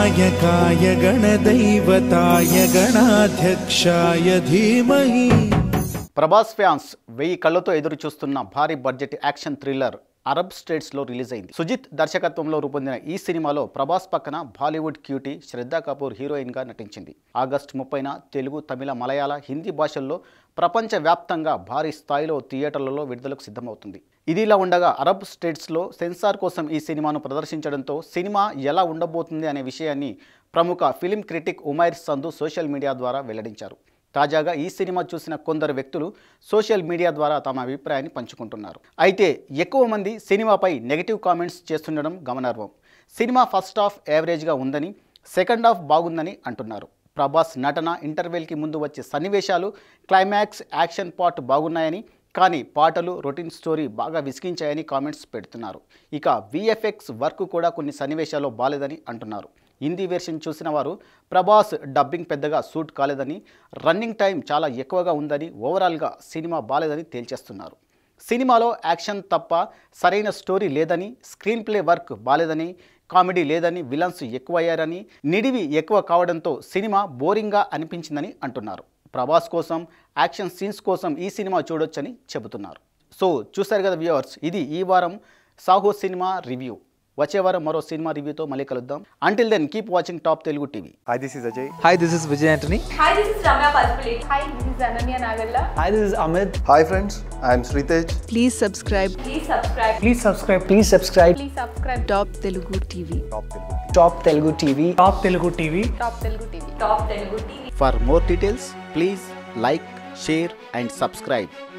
गणनायकाय गणदैवताय गणाध्यक्षाय धीमहि ప్రభాస్ ఫ్యాన్స్ వెయ్యి కళ్ళతో ఎదురు చూస్తున్న భారీ బడ్జెట్ యాక్షన్ థ్రిల్లర్ అరబ్ స్టేట్స్లో రిలీజ్ అయింది సుజిత్ దర్శకత్వంలో రూపొందిన ఈ సినిమాలో ప్రభాస్ పక్కన బాలీవుడ్ క్యూటీ శ్రద్ధా కపూర్ హీరోయిన్గా నటించింది ఆగస్టు ముప్పైన తెలుగు తమిళ మలయాళ హిందీ భాషల్లో ప్రపంచవ్యాప్తంగా భారీ స్థాయిలో థియేటర్లలో విడుదలకు సిద్ధమవుతుంది ఇదిలా ఉండగా అరబ్ స్టేట్స్లో సెన్సార్ కోసం ఈ సినిమాను ప్రదర్శించడంతో సినిమా ఎలా ఉండబోతుంది అనే విషయాన్ని ప్రముఖ film critic Umair Sandhu social media ద్వారా వెల్లడించారు తాజాగా ఈ సినిమా చూసిన కొందరు వ్యక్తులు సోషల్ మీడియా ద్వారా తమ అభిప్రాయాన్ని పంచుకుంటున్నారు అయితే ఎక్కువ మంది సినిమాపై నెగిటివ్ కామెంట్స్ చేస్తుండడం గమనార్హం సినిమా ఫస్ట్ హాఫ్ యావరేజ్గా ఉందని సెకండ్ హాఫ్ బాగుందని అంటున్నారు ప్రభాస్ నటన ఇంటర్వెల్కి ముందు వచ్చే సన్నివేశాలు క్లైమాక్స్ యాక్షన్ పార్ట్ బాగున్నాయని కానీ పాటలు రొటీన్ స్టోరీ బాగా విసిగించాయని కామెంట్స్ పెడుతున్నారు ఇక విఎఫ్ఎక్స్ వర్క్ కూడా కొన్ని సన్నివేశాల్లో బాలేదని అంటున్నారు హిందీ వెర్షన్ చూసిన వారు ప్రభాస్ డబ్బింగ్ పెద్దగా సూట్ కాలేదని రన్నింగ్ టైం చాలా ఎక్కువగా ఉందని ఓవరాల్గా సినిమా బాలేదని తేల్చేస్తున్నారు సినిమాలో యాక్షన్ తప్ప సరైన స్టోరీ లేదని స్క్రీన్ ప్లే వర్క్ బాలేదని కామెడీ లేదని విలన్స్ ఎక్కువయ్యారని నిడివి ఎక్కువ కావడంతో సినిమా బోరింగ్గా అనిపించిందని అంటున్నారు ప్రభాస్ కోసం యాక్షన్ సీన్స్ కోసం ఈ సినిమా చూడొచ్చని చెబుతున్నారు సో చూశారు కదా వ్యూవర్స్ ఇది ఈ వారం సాహో సినిమా రివ్యూ వచ్చే వారం మరో సినిమా రివ్యూతో మళ్ళీ కలుద్దాం until then keep watching Top Telugu TV Hi, this is Ajay. Hi, this is Vijay Antony. Hi, this is Ramya Paspalate. Hi, this is Ananya Nagalla. Hi, this is Amit. Hi, friends. I am Sritej. Please subscribe Please subscribe. Please subscribe. Please subscribe. Please subscribe. Top Telugu TV. Top Telugu TV. Top Telugu TV. Top Telugu TV. Top Telugu TV. For more details please like share and subscribe